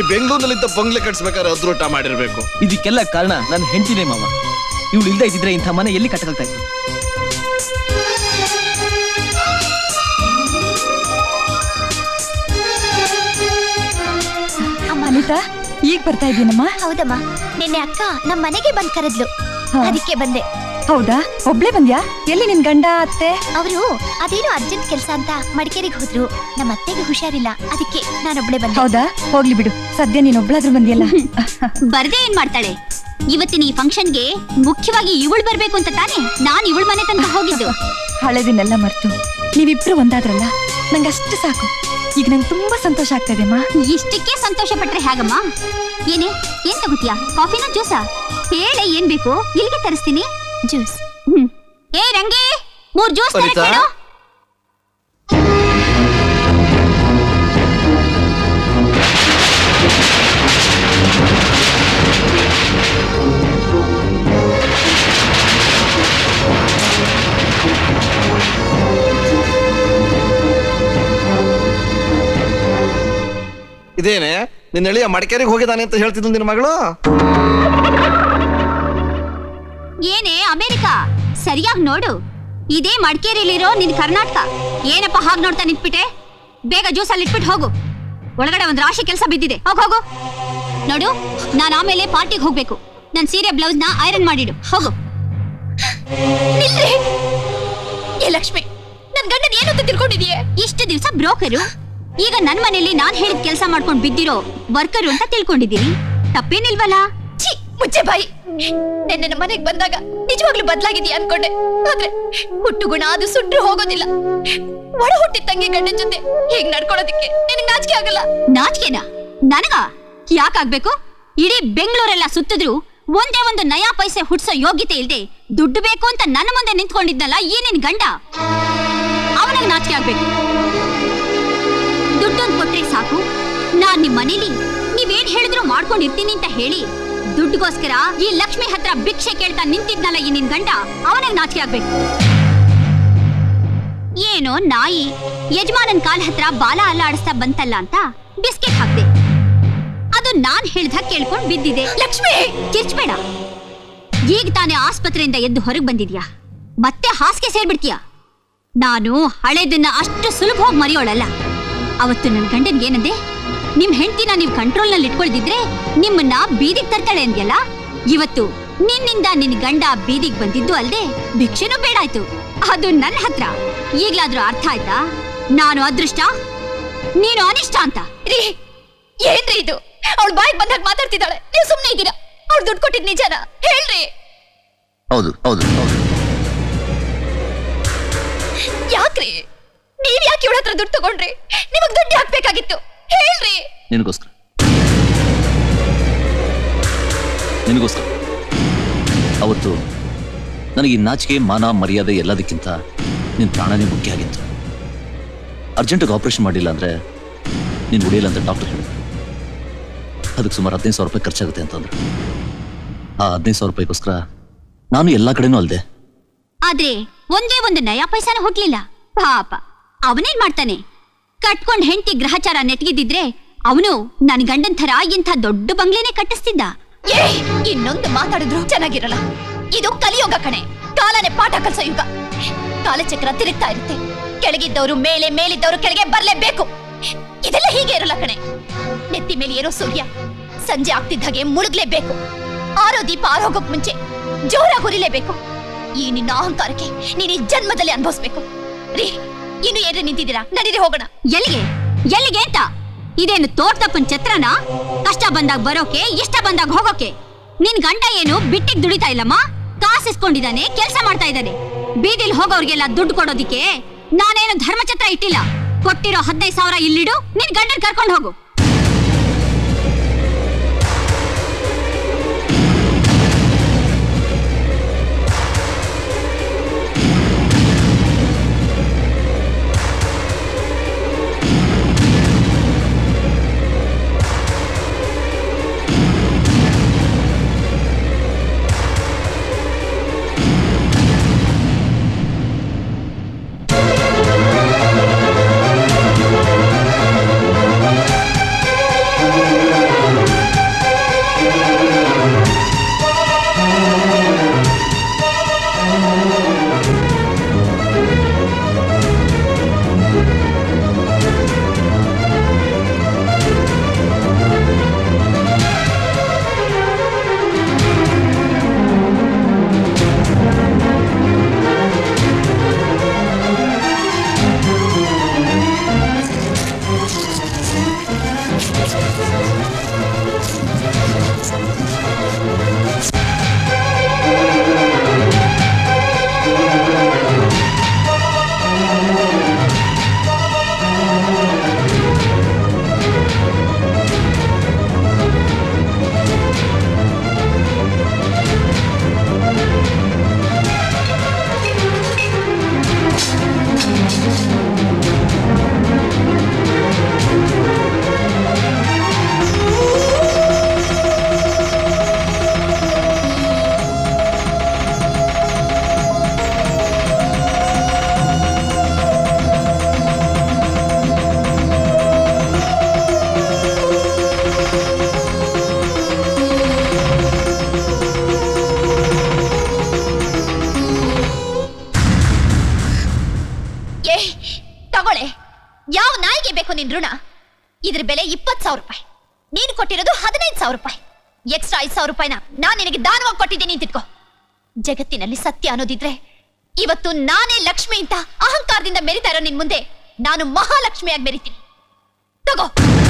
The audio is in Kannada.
ಬೆಂಗಳೂರಿನಲ್ಲಿದ್ದ ಬಂಗ್ಲೆ ಕಟ್ಸ್ಬೇಕಾದ್ರೆ ಅದ್ರೂಟ ಮಾಡಿರ್ಬೇಕು ಇದಕ್ಕೆಲ್ಲ ಕಾರಣ ನನ್ನ ಹೆಂಡತಿನೇ ಮಾವ ಇವಳು ಇಲ್ದೇ ಇದ್ದಿದ್ರೆ ಇಂಥ ಮನೆ ಎಲ್ಲಿ ಕಟ್ಟಕ್ಕಾಗ್ತಾ ಇತ್ತು ಅಮ್ಮ ಅನಿತಾ ಈಗ ಬರ್ತಾ ಇದೀನಮ್ಮ ಹೌದಮ್ಮ ನಿನ್ನೆ ಅಕ್ಕ ನಮ್ಮ ಮನೆಗೆ ಬಂದ್ ಕರೆದ್ಲು ಹಾ. ಅದಕ್ಕೆ ಬಂದೆ ಹೌದಾ ಒಬ್ಳೆ ಬಂದ್ಯಾ ಎಲ್ಲಿ ನಿನ್ ಗಂಡ ಅತ್ತೆ ಅವರು ಅದೇನೋ ಅರ್ಜೆಂಟ್ ಕೆಲಸ ಅಂತ ಮಡಿಕೇರಿಗೆ ಹೋದ್ರು ನಮ್ಮ ಅತ್ತೆಗೆ ಹುಷಾರಿಲ್ಲ ಅದಕ್ಕೆ ನಾನೊಬ್ಳೆ ಬಂದೆ ಹೌದಾ ಹೋಗ್ಲಿ ಬಿಡು ಸದ್ಯ ನೀನ್ ಒಬ್ಳಾದ್ರೂ ಬಂದಿಯಲ್ಲ ಬರ್ದೇ ಏನ್ ಮಾಡ್ತಾಳೆ ಇವತ್ತಿನ ಈ ಫಂಕ್ಷನ್ಗೆ ಮುಖ್ಯವಾಗಿ ಇವಳು ಬರ್ಬೇಕು ಅಂತ ತಾನೇ ನಾನ್ ಇವಳ ಮನೆ ತನಕ ಹೋಗಿದ್ದು ಹಳೆದಿನೆಲ್ಲ ಮರ್ತು ನೀವಿಬ್ರು ಒಂದಾದ್ರಲ್ಲ ನಂಗಷ್ಟು ಸಾಕು ಈಗ ನಂಗೆ ತುಂಬಾ ಸಂತೋಷ ಆಗ್ತಾ ಇದೆಮ್ಮ ಇಷ್ಟಕ್ಕೆ ಸಂತೋಷ ಪಟ್ರೆ ಹೇಗಮ್ಮ ಏನೇ ಏನ್ ತಗೋತೀಯಾ ಕಾಫಿನ ಜ್ಯೂಸಾ ಹೇಳೆ ಏನ್ ಬೇಕು ಇಲ್ಲಿಗೆ ತರಿಸ್ತೀನಿ ಜ್ಯೂಸ್ ಹ್ಮ್ ಏ ರಂಗಿ ಮೂರ್ ಜ್ಯೂಸ್ ತರಕ್ ಅನಿತಾ? ಹೇಳು ಇದೇನೆ ನಿನ್ನ ಎಳೆಯ ಮಡಿಕೇರಿಗೆ ಹೋಗಿದ್ದಾನೆ ಅಂತ ಹೇಳ್ತಿದ್ಲು ನಿನ್ನ ಮಗಳು ಏನೇ ಅಮೆರಿಕ ಸರಿಯಾಗಿ ನೋಡು ಇದೇ ಮಡಿಕೇರಿಲಿರೋ ನಿನ್ ಕರ್ನಾಟಕ ಏನಪ್ಪ ಹಾಗೆ ನೋಡ್ತಾ ನಿಂತ್ಬಿಟ್ಟೆ ಬೇಗ ಜ್ಯೂಸಲ್ಲಿ ಇಟ್ಬಿಟ್ಟು ಹೋಗು ಒಳಗಡೆ ಒಂದ್ ರಾಶಿ ಕೆಲಸ ಬಿದ್ದಿದೆ ಹೋಗ್ ಹೋಗು ನೋಡು ನಾನು ಆಮೇಲೆ ಪಾರ್ಟಿಗೆ ಹೋಗ್ಬೇಕು ನನ್ ಸೀರೆ ಬ್ಲೌಸ್ ನ ಐರನ್ ಮಾಡಿಡು ಹೋಗು ನಿಲ್ರಿ ಏ ಲಕ್ಷ್ಮಿ ನನ್ ಗಂಡನ ಏನು ಅಂತ ತಿಳ್ಕೊಂಡಿದೀಯ ಇಷ್ಟು ದಿವಸ ಬ್ರೋಕರು ಈಗ ನನ್ ಮನೇಲಿ ನಾನ್ ಹೇಳಿದ ಕೆಲಸ ಮಾಡ್ಕೊಂಡು ಬಿದ್ದಿರೋ ವರ್ಕರು ಅಂತ ತಿಳ್ಕೊಂಡಿದ್ದೀನಿ ತಪ್ಪೇನಿಲ್ವಲ್ಲ ಛೀ ಮುಚ್ಚೆ ಬಾಯಿ ನಿನ್ನೆ ನಮ್ಮ ಮನೆಗ್ ಬಂದಾಗ ನಿಜವಾಗ್ಲೂ ಬದ್ಲಾಗಿದೀಯ ಅನ್ಕೊಂಡೆ ಆದ್ರೆ ಹುಟ್ಟು ಗುಣ ಅದು ಸುಟ್ರು ಹೋಗೋದಿಲ್ಲ ಒಡ ಹುಟ್ಟಿದ ತಂಗಿ ಗಂಡನ ಜೊತೆ ಹೇಗ್ ನಡ್ಕೊಳ್ಳೋದಕ್ಕೆ ನಿನಗ್ ನಾಚಿಕೆ ಆಗಲ್ಲ ನಾಚಿಕೆನಾ ನನಗ ಯಾಕಾಗ್ಬೇಕು ಇಡೀ ಬೆಂಗಳೂರೆಲ್ಲ ಸುತ್ತಿದ್ರು ಒಂದೇ ಒಂದು ನಯಾ ಪೈಸೆ ಹುಡ್ಸೋ ಯೋಗ್ಯತೆ ಇಲ್ದೆ ದುಡ್ಡು ಬೇಕು ಅಂತ ನನ್ನ ಮುಂದೆ ನಿಂತ್ಕೊಂಡಿದ್ನಲ್ಲ ಈ ನಿನ್ ಗಂಡ ಅವನಿಗೆ ನಾಚಿಕೆ ಆಗ್ಬೇಕು ದುಡ್ಡೊಂದು ಕೊಟ್ರೆ ಸಾಕು ನಾನ್ ನಿಮ್ ಮನೇಲಿ ನೀವೇನ್ ಹೇಳಿದ್ರು ಮಾಡ್ಕೊಂಡಿರ್ತೀನಿ ಅಂತ ಹೇಳಿ ದುಡ್ಡುಗೋಸ್ಕರ ಈ ಲಕ್ಷ್ಮಿ ಹತ್ರ ಭಿಕ್ಷೆ ಕೇಳ್ತಾ ನಿಂತಿದ್ನಲ್ಲ ಈ ನಿನ್ ಗಂಡ ಅವನಿಗೆ ನಾಚಿಕೆ ಆಗ್ಬೇಕು ಏನೋ ನಾಯಿ ಯಜಮಾನನ್ ಕಾಲ್ ಹತ್ರ ಬಾಲ ಅಲ್ಲಾಡಿಸ್ತಾ ಬಂತಲ್ಲ ಅಂತ ಬಿಸ್ಕೆಟ್ ಹಾಕ್ದೆ ಅದು ನಾನ್ ಹೇಳ್ದ ಕೇಳ್ಕೊಂಡ್ ಬಿದ್ದಿದೆ ಲಕ್ಷ್ಮಿ ಕಿರ್ಚ್ಬೇಡ ಈಗ ತಾನೇ ಆಸ್ಪತ್ರೆಯಿಂದ ಎದ್ದು ಹೊರಗೆ ಬಂದಿದ್ಯಾ ಮತ್ತೆ ಹಾಸಿಗೆ ಸೇರ್ಬಿಡ್ತೀಯ ನಾನು ಹಳೇದನ್ನ ಅಷ್ಟು ಸುಲಭವಾಗಿ ಮರೆಯೋಳಲ್ಲ ಅವತ್ತು ನನ್ನ ಗಂಡನ್ಗೆ ಏನಂದೆ ನಿಮ್ ಹೆಂಡತಿನ ನೀವು ಕಂಟ್ರೋಲ್ನಲ್ಲಿ ಇಟ್ಕೊಳ್ದಿದ್ರೆ ನಿಮ್ಮನ್ನ ಬೀದಿಗೆ ತರ್ತಾಳೆ ಅಂದ್ಯಲ್ಲ ಇವತ್ತು ನಿನ್ನಿಂದ ನಿನ್ ಗಂಡ ಬೀದಿಗೆ ಬಂದಿದ್ದು ಅಲ್ದೆ ಭಿಕ್ಷೆನೂ ಬೇಡಾಯ್ತು ಅದು ನನ್ನ ಹತ್ರ ಈಗ್ಲಾದ್ರೂ ಅರ್ಥ ಆಯ್ತಾ ನಾನು ಅದೃಷ್ಟ ನೀನು ಅನಿಷ್ಟ ಅಂತ ರೀ ಏನ್ರಿ ಇದು ಅವಳು ಬಾಯಿಗೆ ಬಂದಾಗ ಮಾತಾಡ್ತಿದ್ದಾಳೆ ನೀವು ಸುಮ್ನೆ ಇದ್ದೀರಾ ಅವ್ಳು ದುಡ್ಡು ಕೊಟ್ಟಿದ್ ನಿಜನಾ ಹೇಳ್ರಿ ಹೌದು ಹೌದು ಹೌದು ಯಾಕ್ರಿ ನೀವ್ ಯಾಕೆ ಇವಳ ಹತ್ರ ದುಡ್ಡು ತಗೊಂಡ್ರಿ ನಿಮಗ್ ದುಡ್ಡು ಹಾಕ್ಬೇಕಾಗಿತ್ತು ಹೇಳ್ರಿ ನಿನಗೋಸ್ಕರ ನಿನಗೋಸ್ಕರ ಅವತ್ತು ನನಗೆ ಈ ನಾಚಿಕೆ ಮಾನ ಮರ್ಯಾದೆ ಎಲ್ಲದಕ್ಕಿಂತ ನಿನ್ನ ಪ್ರಾಣನೇ ಮುಖ್ಯ ಆಗಿತ್ತು ಅರ್ಜೆಂಟಾಗಿ ಆಪರೇಷನ್ ಮಾಡಿಲ್ಲ ಅಂದರೆ ನೀನು ಉಳಿಯಲ್ಲ ಅಂತ ಡಾಕ್ಟರ್ ಹೇಳಿದ್ರು ಅದಕ್ಕೆ ಸುಮಾರು ಹದಿನೈದು ಸಾವಿರ ರೂಪಾಯಿ ಖರ್ಚಾಗುತ್ತೆ ಅಂತಂದ್ರು ಆ ಹದಿನೈದು ಸಾವಿರ ರೂಪಾಯಿಗೋಸ್ಕರ ನಾನು ಎಲ್ಲ ಕಡೆನೂ ಅಲ್ದೆ ಆದ್ರೆ ಒಂದೇ ಒಂದು ನಯಾ ಪೈಸಾನ ಹುಟ್ಲಿಲ್ಲ ಪಾಪ ಅವನೇನ್ ಮಾಡ್ತಾನೆ ಕಟ್ಕೊಂಡ್ ಹೆಂಡತಿ ಗ್ರಹಚಾರ ನೆಟ್ಗಿದ್ದಿದ್ರೆ ಅವನು ನನ್ ಗಂಡನ್ ಥರ ಇಂಥ ದೊಡ್ಡ ಬಂಗ್ಲೆನೇ ಕಟ್ಟಿಸ್ತಿದ್ದ ಏ ಇನ್ನೊಂದು ಮಾತಾಡಿದ್ರು ಚೆನ್ನಾಗಿರಲ್ಲ ಇದು ಕಲಿಯೋಗ ಕಣೆ ಕಾಲನೇ ಪಾಠ ಕಲ್ಸೋ ಯುಗ ಕಾಲಚಕ್ರ ತಿರುಗ್ತಾ ಇರುತ್ತೆ ಕೆಳಗಿದ್ದವರು ಮೇಲೆ ಮೇಲಿದ್ದವರು ಕೆಳಗೆ ಬರ್ಲೇಬೇಕು ಇದೆಲ್ಲ ಹೀಗೆ ಇರಲ್ಲ ಕಣೆ ನೆತ್ತಿ ಮೇಲೆ ಏರೋ ಸೂರ್ಯ ಸಂಜೆ ಆಗ್ತಿದ್ದ ಹಾಗೆ ಮುಳುಗ್ಲೇಬೇಕು ಆರೋ ದೀಪ ಆರೋಗೋಕ್ ಮುಂಚೆ ಜೋರಾಗಿ ಉರಿಲೇಬೇಕು ಈ ನಿನ್ನ ಅಹಂಕಾರಕ್ಕೆ ನೀನ್ ಈ ಜನ್ಮದಲ್ಲಿ ಅನುಭವಿಸ್ಬೇಕು ರೀ ಇನ್ನು ಏನ್ರಿ ನಿಂತಿದ್ದೀರಾ ನಡೀರಿ ಹೋಗೋಣ ಎಲ್ಲಿಗೆ ಎಲ್ಲಿಗೆ ಅಂತ ಇದೇನು ತೋರ್ತಪ್ಪನ್ ಛತ್ರನ ಕಷ್ಟ ಬಂದಾಗ ಬರೋಕೆ ಇಷ್ಟ ಬಂದಾಗ ಹೋಗೋಕೆ ನಿನ್ ಗಂಡ ಏನು ಬಿಟ್ಟಿಗ್ ದುಡಿತಾ ಇಲ್ಲಮ್ಮ ಕಾಸು ಇಸ್ಕೊಂಡಿದ್ದಾನೆ ಕೆಲಸ ಮಾಡ್ತಾ ಇದ್ದಾನೆ ಬೀದಿಲ್ ಹೋಗೋರ್ಗೆಲ್ಲ ದುಡ್ಡು ಕೊಡೋದಿಕ್ಕೆ ನಾನೇನು ಧರ್ಮಛತ್ರ ಇಟ್ಟಿಲ್ಲ ಕೊಟ್ಟಿರೋ ಹದಿನೈದು ಸಾವಿರ ಇಲ್ಲಿಡು ನಿನ್ ಗಂಡನ್ ಕರ್ಕೊಂಡು ಹೋಗು ತೀರ್ಸ್ಕೋಬೇಕು ನಿನ್ ಋಣ ಇದ್ರ ಬೆಲೆ ಇಪ್ಪತ್ ಸಾವಿರ ರೂಪಾಯಿ ನೀನು ಕೊಟ್ಟಿರೋದು ಹದಿನೈದು ಸಾವಿರ ರೂಪಾಯಿ ಎಕ್ಸ್ಟ್ರಾ ಐದು ಸಾವಿರ ರೂಪಾಯಿನ ನಾನ್ ನಿನಗೆ ದಾನವಾಗಿ ಕೊಟ್ಟಿದ್ದೀನಿ ಅಂತಿಟ್ಕೋ ಜಗತ್ತಿನಲ್ಲಿ ಸತ್ಯ ಅನ್ನೋದಿದ್ರೆ ಇವತ್ತು ನಾನೇ ಲಕ್ಷ್ಮಿ ಅಂತ ಅಹಂಕಾರದಿಂದ ಮೆರಿತಾ ಇರೋ ನಿನ್ ಮುಂದೆ ನಾನು ಮಹಾಲಕ್ಷ್ಮಿಯಾಗಿ ಮೆರಿತೀನಿ ತಗೋ